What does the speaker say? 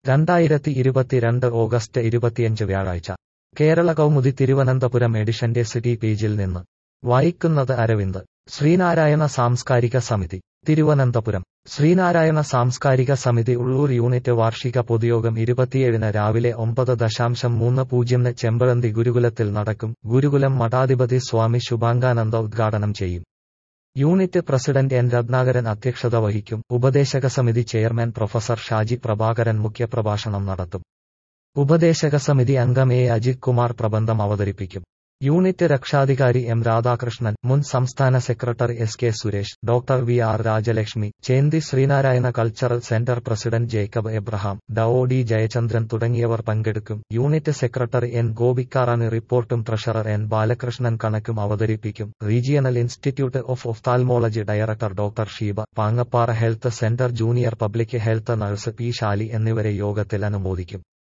രണ്ടായിരത്തി ഇരുപത്തിരണ്ട് ഓഗസ്റ്റ് ഇരുപത്തിയഞ്ച് വ്യാഴാഴ്ച കേരള കൗമുദി തിരുവനന്തപുരം എഡിഷന്റെ സിറ്റി പേജിൽ നിന്ന് വായിക്കുന്നത് അരവിന്ദ് ശ്രീനാരായണ സാംസ്കാരിക സമിതി തിരുവനന്തപുരം ശ്രീനാരായണ സാംസ്കാരിക സമിതി ഉള്ളൂർ യൂണിറ്റ് വാർഷിക പൊതുയോഗം ഇരുപത്തിയേഴിന് രാവിലെ ഒമ്പത് ദശാംശം മൂന്ന് പൂജ്യമിന് ചെമ്പഴന്തി ഗുരുകുലത്തിൽ നടക്കും ഗുരുകുലം മഠാധിപതി സ്വാമി ശുഭാംഗാനന്ദ ഉദ്ഘാടനം ചെയ്യും യൂണിറ്റ് പ്രസിഡന്റ് എൻ രത്നാകരൻ അധ്യക്ഷത വഹിക്കും ഉപദേശക സമിതി ചെയർമാൻ പ്രൊഫസർ ഷാജി പ്രഭാകരൻ മുഖ്യപ്രഭാഷണം നടത്തും ഉപദേശക സമിതി അംഗം എ അജിത് കുമാർ പ്രബന്ധം അവതരിപ്പിക്കും യൂണിറ്റ് രക്ഷാധികാരി എം രാധാകൃഷ്ണൻ മുൻ സംസ്ഥാന secretary S K Suresh doctor V R Rajalakshmi Chenthi Sreenarayana cultural centre president Jacob Abraham ഡോ ഡി ജയചന്ദ്രൻ തുടങ്ങിയവർ പങ്കെടുക്കും യൂണിറ്റ് സെക്രട്ടറി എൻ ഗോപിക്കാറാണ് റിപ്പോർട്ടും ട്രഷറർ എൻ ബാലകൃഷ്ണൻ കണക്കും അവതരിപ്പിക്കും regional institute of ophthalmology director doctor Sheeba Pangappara health centre junior public health nurse P Shali എന്നിവരെ യോഗത്തിൽ അനുമോദിക്കും